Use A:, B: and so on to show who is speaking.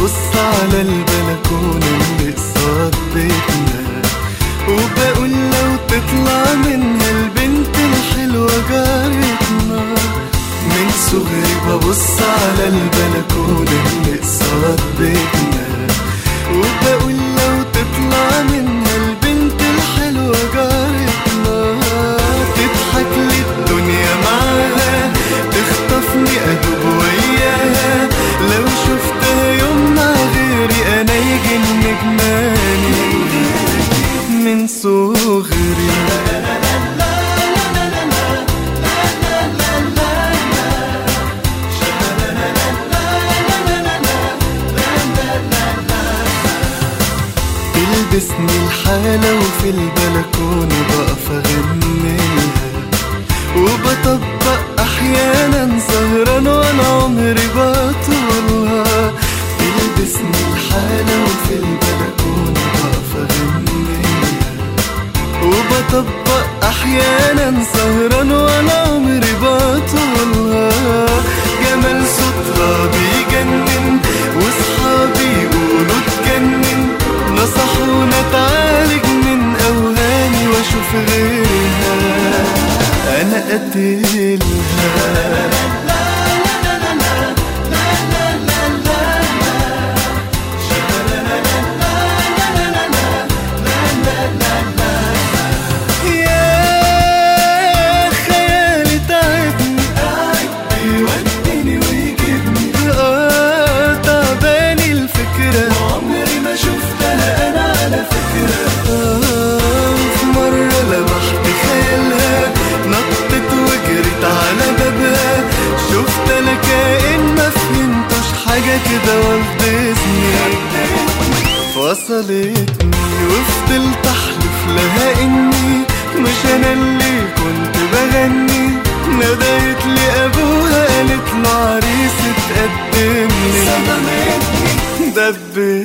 A: ببص على البلكونة اللي قصاد بيتنا وبقول لو تطلع منها البنت الحلوة جارتنا من صغري ببص على البلكونة اللي قصاد بيتنا وبقول لو تطلع منها البنت الحلوة جارتنا تضحك لي الدنيا معاها تخطفني أدوب وياها لو شفتها يوم مع غيري أنا يجن جناني من صغري تلبسني الحالة وفي البلكونة بقف أغنيلها وبطبق أحيانا سهران وأنا عمري بطولها تلبسني الحالة وفي البلكونة بقف أغنيلها وبطبق أحيانا سهران وأنا عمري بطولها جمال صوتها بيجنن وصحابي يقولوا تجنن نصحونا تعالج من أوهامي وأشوف غيرها أنا قتلها يا خيالي تعبني بيوديني ويجيبني اه تعباني الفكرة عمري ما شفتها أنا على فكرة آه في مرة لمحت خيالها نطت وجريت على بابها شفت أنا كائن ما فهمتش حاجة كده وفدتني فصلتني وفضلت احلف لها اني مش انا اللي كنت بغني ندهت لي ابوها قالت له عريس اتقدم لي صدمتني دبت